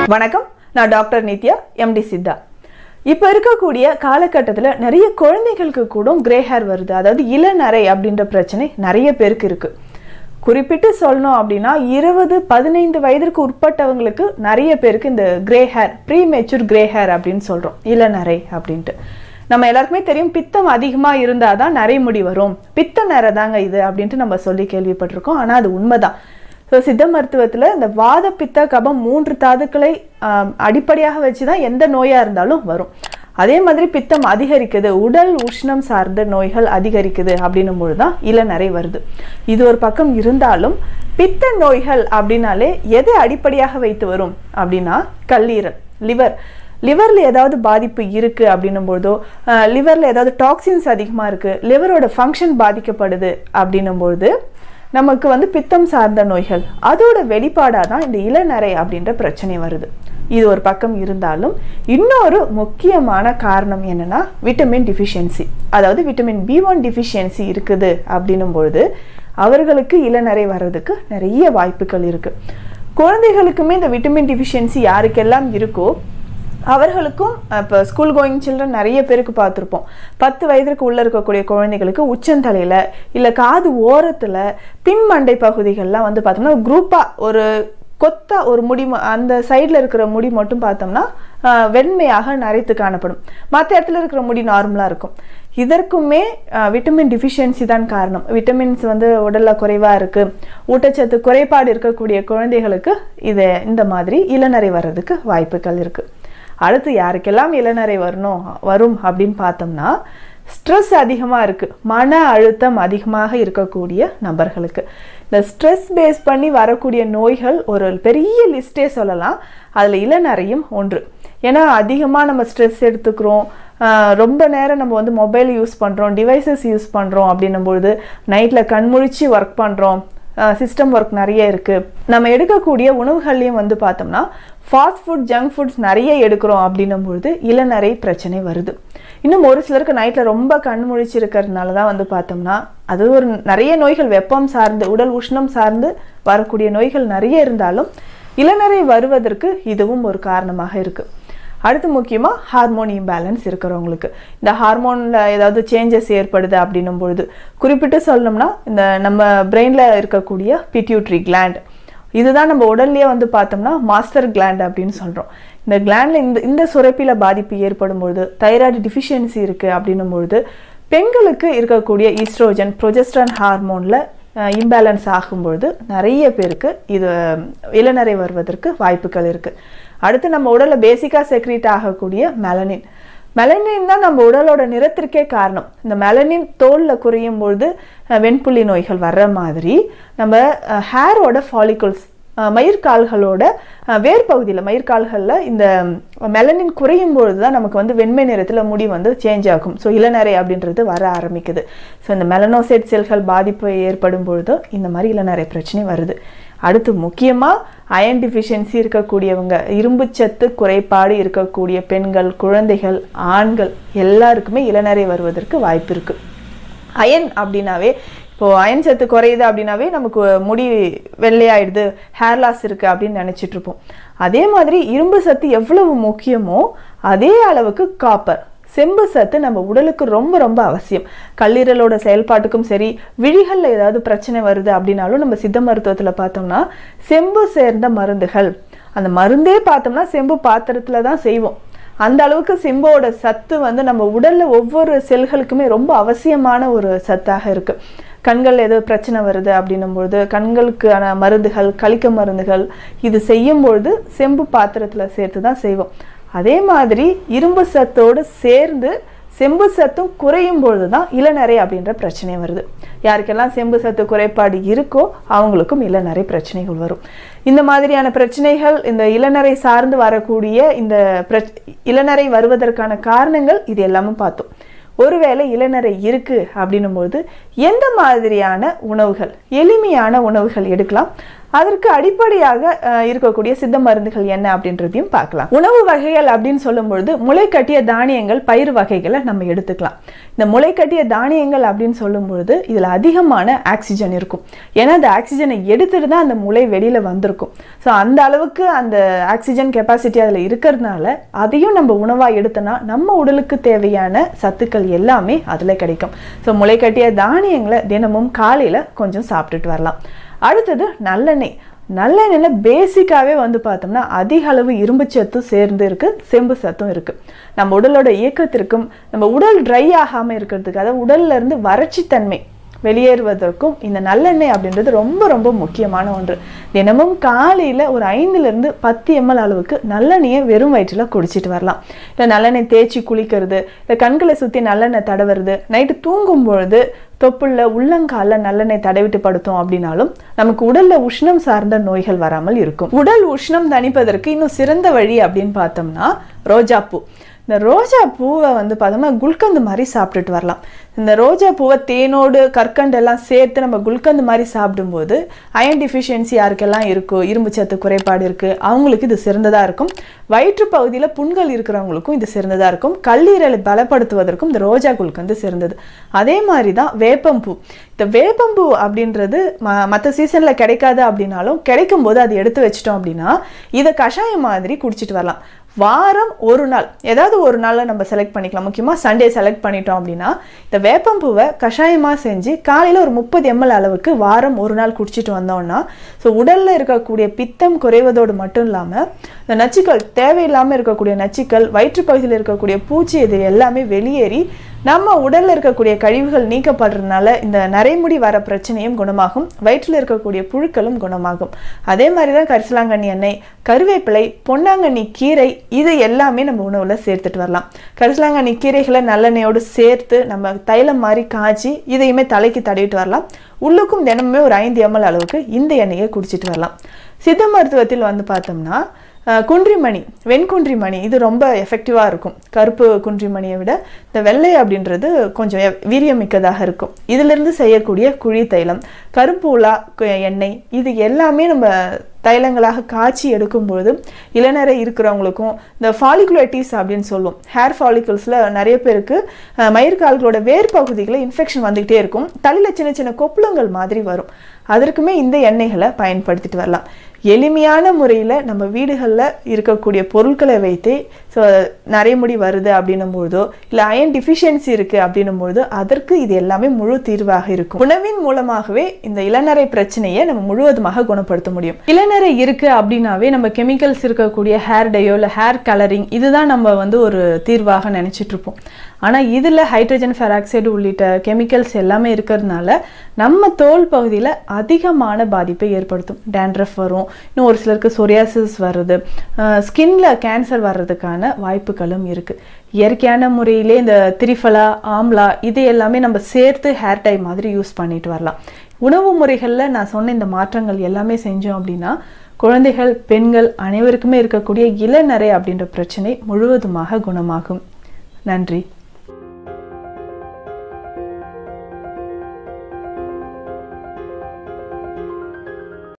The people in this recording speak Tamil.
வணக்கம் நான் டாக்டர் நித்யா எம்டி சித்தா இப்போ இருக்கக்கூடிய காலகட்டத்தில் நிறைய குழந்தைகளுக்கு கூட கிரே ஹேர் வருது அதாவது இளநரை அப்படின்ற பிரச்சனை நிறைய பேருக்கு இருக்கு குறிப்பிட்டு சொல்லணும் அப்படின்னா இருபது பதினைந்து வயதிற்கு உட்பட்டவங்களுக்கு நிறைய பேருக்கு இந்த grey hair premature grey hair அப்படின்னு சொல்கிறோம் இளநரை அப்படின்ட்டு நம்ம எல்லாருக்குமே தெரியும் பித்தம் அதிகமாக இருந்தால் தான் நரைமுடி வரும் பித்த நரை தாங்க இது அப்படின்ட்டு நம்ம சொல்லி கேள்விப்பட்டிருக்கோம் ஆனால் அது உண்மைதான் ஸோ சித்த மருத்துவத்தில் இந்த வாத பித்த கபம் மூன்று தாதுக்களை ஆம், அடிப்படையாக வச்சு தான் எந்த நோயாக இருந்தாலும் வரும் அதே மாதிரி பித்தம் அதிகரிக்குது உடல் உஷ்ணம் சார்ந்த நோய்கள் அதிகரிக்குது அப்படின்னும் பொழுது தான் இளநரை வருது இது ஒரு பக்கம் இருந்தாலும் பித்த நோய்கள் அப்படின்னாலே எதை அடிப்படையாக வைத்து வரும் அப்படின்னா கல்லீரல் லிவர் லிவரில் ஏதாவது பாதிப்பு இருக்குது அப்படின்னும் பொழுதோ லிவரில் ஏதாவது டாக்ஸின்ஸ் அதிகமாக இருக்குது லிவரோட ஃபங்க்ஷன் பாதிக்கப்படுது அப்படின்னும் பொழுது நமக்கு வந்து பித்தம் சார்ந்த நோய்கள் அதோட வெளிப்பாடாக தான் இந்த இளநரை அப்படின்ற பிரச்சனை வருது இது ஒரு பக்கம் இருந்தாலும் இன்னொரு முக்கியமான காரணம் என்னன்னா விட்டமின் டிஃபிஷியன்சி அதாவது விட்டமின் பி ஒன் டிஃபிஷியன்சி இருக்குது அப்படின்னும் பொழுது அவர்களுக்கு இளநரை வர்றதுக்கு நிறைய வாய்ப்புகள் இருக்குது குழந்தைகளுக்குமே இந்த விட்டமின் டிஃபிஷியன்சி யாருக்கெல்லாம் இருக்கோ அவர்களுக்கும் இப்போ ஸ்கூல் கோயிங் சில்ட்ரன் நிறைய பேருக்கு பார்த்துருப்போம் பத்து வயதிற்கு உள்ளே இருக்கக்கூடிய குழந்தைகளுக்கு உச்சந்தலையில் இல்லை காது ஓரத்தில் பின்மண்டை பகுதிகள்லாம் வந்து பார்த்தோம்னா குரூப்பாக ஒரு கொத்தா ஒரு முடி ம- அந்த சைடில் இருக்கிற முடி மட்டும் பார்த்தோம்னா ஆஹ், வெண்மையாக நரைத்து காணப்படும் மற்ற இடத்துல இருக்கிற முடி நார்மலாக இருக்கும் இதற்குமே ஆஹ், விட்டமின் டிஃபிஷியன்சி தான் காரணம் விட்டமின்ஸ் வந்து உடலில் குறைவாக இருக்குது ஊட்டச்சத்து குறைபாடு இருக்கக்கூடிய குழந்தைகளுக்கு இது இந்த மாதிரி இளநரை வர்றதுக்கு வாய்ப்புகள் இருக்குது அடுத்து யாருக்கெல்லாம் இளநரை வரணும் வரும் அப்படின்னு பார்த்தோம்னா ஸ்ட்ரெஸ் அதிகமாக இருக்குது மன அழுத்தம் அதிகமாக இருக்கக்கூடிய நபர்களுக்கு இந்த ஸ்ட்ரெஸ் பேஸ் பண்ணி வரக்கூடிய நோய்கள் ஒரு பெரிய லிஸ்ட்டே சொல்லலாம் அதில் இளநரையும் ஒன்று ஏன்னா அதிகமாக நம்ம ஸ்ட்ரெஸ் எடுத்துக்கிறோம் ஆஹ் ரொம்ப நேரம் நம்ம வந்து மொபைல் யூஸ் பண்ணுறோம் டிவைசஸ் யூஸ் பண்ணுறோம் அப்படின்னும் பொழுது நைட்டில் கண்முழிச்சு ஒர்க் பண்ணுறோம் சிஸ்டம் ஒர்க் நிறைய இருக்குது நம்ம எடுக்கக்கூடிய உணவுகள்லையும் வந்து பார்த்தோம்னா ஃபாஸ்ட் ஃபுட் ஜங்க் ஃபுட்ஸ் நிறைய எடுக்கிறோம் அப்படின்னும் பொழுது இளநரை பிரச்சனை வருது இன்னும் ஒரு சிலருக்கு நைட்டில் ரொம்ப கண் முழிச்சு இருக்கிறதுனால தான் வந்து பார்த்தோம்னா அது ஒரு நிறைய நோய்கள் வெப்பம் சார்ந்து உடல் உஷ்ணம் சார்ந்து வரக்கூடிய நோய்கள் நிறைய இருந்தாலும் இளநரை வருவதற்கு இதுவும் ஒரு காரணமாக இருக்குது அடுத்து முக்கியமாக ஹார்மோன் இம்பேலன்ஸ் இருக்கிறவங்களுக்கு இந்த ஹார்மோனில் ஏதாவது சேஞ்சஸ் ஏற்படுது அப்படின்னும் பொழுது குறிப்பிட்டு சொல்லணும்னா இந்த நம்ம பிரெயினில் இருக்கக்கூடிய பிட்யூட்ரி gland இதுதான் நம்ம உடல்லையே வந்து பார்த்தோம்னா மாஸ்டர் gland அப்படின்னு சொல்கிறோம் இந்த கிளாண்டில் இந்த இந்த சுரப்பியில் பாதிப்பு ஏற்படும் பொழுது தைராய்டு டிஃபிஷியன்சி இருக்குது அப்படின்னும் பொழுது பெண்களுக்கு இருக்கக்கூடிய ஈஸ்ட்ரோஜன் ப்ரொஜெஸ்ட்ரான் ஹார்மோனில் இம்பேலன்ஸ் ஆகும்பொழுது நிறைய பேருக்கு இது இளநரை வருவதற்கு வாய்ப்புகள் இருக்குது அடுத்து நம்ம உடலில் பேசிக்காக செக்ரீட் ஆகக்கூடிய மெலனின் மெலனின் தான் நம்ம உடலோட நிறத்திற்கே காரணம் இந்த மெலனின் தோலில் குறையும் பொழுது அஹ், வெண்புள்ளி நோய்கள் வர்ற மாதிரி நம்ம ஹேரோட ஃபாலிகல்ஸ் மயிர்கால்களோட அஹ், வேர் பகுதியில் மயிர்கால்களில் இந்த மெலனின் குறையும் பொழுது தான் நமக்கு வந்து வெண்மை நிறத்தில் முடி வந்து சேஞ்ச் ஆகும் ஸோ இளநரை அப்படின்றது வர ஆரம்பிக்குது ஸோ இந்த மெலனோசைட் செல்கள் பாதிப்பு ஏற்படும் பொழுது இந்த மாதிரி இளநரை பிரச்சனை வருது அடுத்து முக்கியமாக அயன் டிஃபிஷியன்சி இருக்கக்கூடியவங்க இரும்புச்சத்து குறைபாடு இருக்கக்கூடிய பெண்கள் குழந்தைகள் ஆண்கள் எல்லாருக்குமே இளநரை வருவதற்கு வாய்ப்பு இருக்குது அயன் அப்படின்னாவே இப்போ அயன் சத்து குறையுது அப்படின்னாவே நமக்கு முடி வெள்ளையாயிடுது ஹேர் லாஸ் இருக்குது அப்படின்னு நினச்சிட்டு இருப்போம் அதே மாதிரி இரும்பு சத்து எவ்வளவு முக்கியமோ அதே அளவுக்கு காப்பர் செம்பு சத்து நம்ம உடலுக்கு ரொம்ப ரொம்ப அவசியம் கல்லீரலோட செயல்பாட்டுக்கும் சரி விழிகளில் ஏதாவது பிரச்சனை வருது அப்படின்னாலும் நம்ம சித்த மருத்துவத்தில் பார்த்தோம்னா செம்பு சேர்ந்த மருந்துகள் அந்த மருந்தே பார்த்தோம்னா செம்பு பாத்திரத்தில் தான் செய்வோம் அந்த அளவுக்கு செம்போட சத்து வந்து நம்ம உடல்ல ஒவ்வொரு செல்களுக்குமே ரொம்ப அவசியமான ஒரு சத்தாக இருக்கு கண்கள் ஏதோ பிரச்சனை வருது அப்படின்னும் பொழுது கண்களுக்கான மருந்துகள் கழிக்க மருந்துகள் இது செய்யும் பொழுது செம்பு பாத்திரத்தில் சேர்த்து தான் செய்வோம் அதே மாதிரி இரும்பு சத்தோடு சேர்ந்து செம்பு சத்தும் குறையும் பொழுது தான் இளநரை அப்படின்ற பிரச்சனை வருது யாருக்கெல்லாம் செம்பு சத்து குறைபாடு இருக்கோ அவங்களுக்கும் இளநரை பிரச்சனைகள் வரும் இந்த மாதிரியான பிரச்சனைகள் இந்த இளநரை சார்ந்து வரக்கூடிய இந்த பிரச் இளநரை வருவதற்கான காரணங்கள் இது எல்லாமே பார்த்தோம் ஒருவேளை இளநரை இருக்கு அப்படின்னும் பொழுது எந்த மாதிரியான உணவுகள் எளிமையான உணவுகள் எடுக்கலாம் அதற்கு அடிப்படையாக அஹ், இருக்கக்கூடிய சித்த மருந்துகள் என்ன அப்படின்றதையும் பார்க்கலாம் உணவு வகைகள் அப்படின்னு சொல்லும் பொழுது முளைக்கட்டிய தானியங்கள் பயிர் வகைகளை நம்ம எடுத்துக்கலாம் இந்த முளைக்கட்டிய தானியங்கள் அப்படின்னு சொல்லும் பொழுது இதில் அதிகமான ஆக்சிஜன் இருக்கும் ஏன்னா அந்த ஆக்சிஜனை எடுத்துட்டு தான் அந்த முளை வெளியில வந்திருக்கும் ஸோ அந்த அளவுக்கு அந்த ஆக்சிஜன் கெப்பாசிட்டி அதில் இருக்கிறதுனால அதையும் நம்ம உணவாக எடுத்தோன்னா நம்ம உடலுக்கு தேவையான சத்துக்கள் எல்லாமே அதில் கிடைக்கும் ஸோ முளைக்கட்டிய தானியங்களை தினமும் காலையில் கொஞ்சம் சாப்பிட்டுட்டு வரலாம் அடுத்தது நல்லெண்ணெய் நல்லெண்ணெயில் பேசிக்காகவே வந்து பார்த்தோம்னா அதிக அளவு இரும்பு சத்தும் சேர்ந்து இருக்கு செம்பு சத்தும் இருக்கு நம்ம உடலோட இயக்கத்திற்கும் நம்ம உடல் ட்ரை ஆகாமல் இருக்கிறதுக்கு அதாவது உடல்ல இருந்து வறட்சித்தன்மை வெளியேறுவதற்கும் இந்த நல்லெண்ணெய் அப்படின்றது ரொம்ப ரொம்ப முக்கியமான ஒன்று தினமும் காலையில் ஒரு ஐந்துலேருந்து பத்து எம்எல் அளவுக்கு நல்லெண்ணெயை வெறும் வயிற்றில் குடிச்சிட்டு வரலாம் இல்லை நல்லெண்ணெய் தேய்ச்சி குளிக்கிறது இல்லை கண்களை சுற்றி நல்லெண்ணெய் தடவுறது நைட்டு தூங்கும் பொழுது தொப்புள்ள உள்ளங்கால நல்லெண்ணெய் தடவிட்டு படுத்தோம் அப்படின்னாலும் நமக்கு உடல்ல உஷ்ணம் சார்ந்த நோய்கள் வராமல் இருக்கும் உடல் உஷ்ணம் தணிப்பதற்கு இன்னும் சிறந்த வழி அப்படின்னு பார்த்தோம்னா ரோஜாப்பூ இந்த ரோஜா பூவை வந்து பார்த்தோம்னா குல்கந்து மாதிரி சாப்பிட்டுட்டு வரலாம் இந்த ரோஜா பூவை தேனோடு கற்கண்டு எல்லாம் சேர்த்து நம்ம குல்கந்து மாதிரி சாப்பிடும்போது அயன் டிஃபிஷியன்சி யாருக்கெல்லாம் இருக்கோ இரும்பு சத்து குறைபாடு இருக்குது அவங்களுக்கு இது சிறந்ததாக இருக்கும் வயிற்று பகுதியில் புண்கள் இருக்கிறவங்களுக்கும் இது சிறந்ததாக இருக்கும் கல்லீரலை பலப்படுத்துவதற்கும் இந்த ரோஜா குல்கந்து சிறந்தது அதே மாதிரி தான் வேப்பம்பூ இந்த வேப்பம்பூ அப்படின்றது ம மற்ற சீசனில் கிடைக்காது அப்படின்னாலும் கிடைக்கும் போது அது எடுத்து வச்சிட்டோம் அப்படின்னா இதை கஷாயம் மாதிரி குடிச்சிட்டு வரலாம் வாரம் ஒரு நாள் ஏதாவது ஒரு நாளில் நம்ம செலக்ட் பண்ணிக்கலாம் முக்கியமாக சண்டே செலக்ட் பண்ணிட்டோம் அப்படின்னா இந்த வேப்பம்பூவை கஷாயமாக செஞ்சு காலையில் ஒரு முப்பது எம்எல் அளவுக்கு வாரம் ஒரு நாள் குடிச்சிட்டு வந்தோம்னா ஸோ உடலில் இருக்கக்கூடிய பித்தம் குறைவதோடு மட்டும் இல்லாமல் இந்த நச்சுக்கள் தேவையில்லாமல் இருக்கக்கூடிய நச்சுக்கள் வயிற்றுப்பகுதியில் இருக்கக்கூடிய பூச்சி இது எல்லாமே வெளியேறி நம்ம உடல்ல இருக்கக்கூடிய கழிவுகள் நீக்கப்படுறதுனால இந்த நரைமுடி வர பிரச்சனையும் குணமாகும் வயிற்றில் இருக்கக்கூடிய புழுக்களும் குணமாகும் அதே மாதிரி தான் கரிசலாங்கண்ணி எண்ணெய் கருவேப்பிலை பொன்னாங்கண்ணி கீரை இது எல்லாமே நம்ம உணவுல சேர்த்துட்டு வரலாம் கரிசலாங்கண்ணி கீரைகளை நல்லெண்ணெயோடு சேர்த்து நம்ம தைலம் மாதிரி காய்ச்சி இதையுமே தலைக்கு தடவிட்டு வரலாம் உள்ளுக்கும் தினமுமே ஒரு ஐந்து எம்எல் அளவுக்கு இந்த எண்ணெயை குடிச்சிட்டு வரலாம் சித்த மருத்துவத்தில் வந்து பார்த்தோம்னா அஹ், குன்றிமணி வெண்குன்றிமணி இது ரொம்ப எஃபெக்டிவாக இருக்கும் கருப்பு குன்றிமணியை விட இந்த வெள்ளை அப்படின்றது கொஞ்சம் எ- வீரியமிக்கதாக இருக்கும் இதிலிருந்து செய்யக்கூடிய குழி தைலம் கருப்பு உலா கு- எண்ணெய் இது எல்லாமே நம்ம தைலங்களாக காய்ச்சி எடுக்கும்பொழுது இளநரை இருக்கிறவங்களுக்கும் இந்த ஃபாலிகுலேட்டிஸ் அப்படின்னு சொல்லுவோம் ஹேர் ஃபாலிகல்ஸில் நிறைய பேருக்கு அஹ், மயிர்கால்களோட வேர் பகுதிகளில் இன்ஃபெக்ஷன் வந்துக்கிட்டே இருக்கும் தலையில் சின்ன சின்ன கொப்புளங்கள் மாதிரி வரும் அதற்குமே இந்த எண்ணெய்களை பயன்படுத்திட்டு வரலாம் எளிமையான முறையில் நம்ம வீடுகளில் இருக்கக்கூடிய பொருட்களை வைத்தே ஸோ நரைமுடி வருது அப்படின்னும் பொழுதோ இல்லை அயன் டிஃபிஷியன்சி இருக்குது அப்படின்னும் பொழுதோ அதற்கு இது எல்லாமே முழு தீர்வாக இருக்கும் உணவின் மூலமாகவே இந்த இளநரை பிரச்சனையை நம்ம முழுவதுமாக குணப்படுத்த முடியும் இளநரை இருக்கு அப்படின்னாவே நம்ம கெமிக்கல்ஸ் இருக்கக்கூடிய ஹேர் டையோ இல்லை ஹேர் கலரிங் இதுதான் நம்ம வந்து ஒரு தீர்வாக நினைச்சிட்டு இருப்போம் ஆனால் இதில் ஹைட்ரஜன் ஃபெராக்சைடு உள்ளிட்ட கெமிக்கல்ஸ் எல்லாமே இருக்கிறதுனால நம்ம தோல் பகுதியில் அதிகமான பாதிப்பை ஏற்படுத்தும் டேண்ட்ரஃப் வரும் இன்னும் ஒரு சிலருக்கு சொரியாசிஸ் வர்றது ஸ்கின்ல கேன்சர் வர்றதுக்கான வாய்ப்புகளும் இருக்குது இயற்கையான முறையிலே இந்த திரிஃபலா ஆம்லா இது எல்லாமே நம்ம சேர்த்து ஹேர் டை மாதிரி யூஸ் பண்ணிட்டு வரலாம் உணவு முறைகளில் நான் சொன்ன இந்த மாற்றங்கள் எல்லாமே செஞ்சோம் அப்படின்னா குழந்தைகள் பெண்கள் அனைவருக்குமே இருக்கக்கூடிய இளநரை அப்படின்ற பிரச்சனை முழுவதுமாக குணமாகும் நன்றி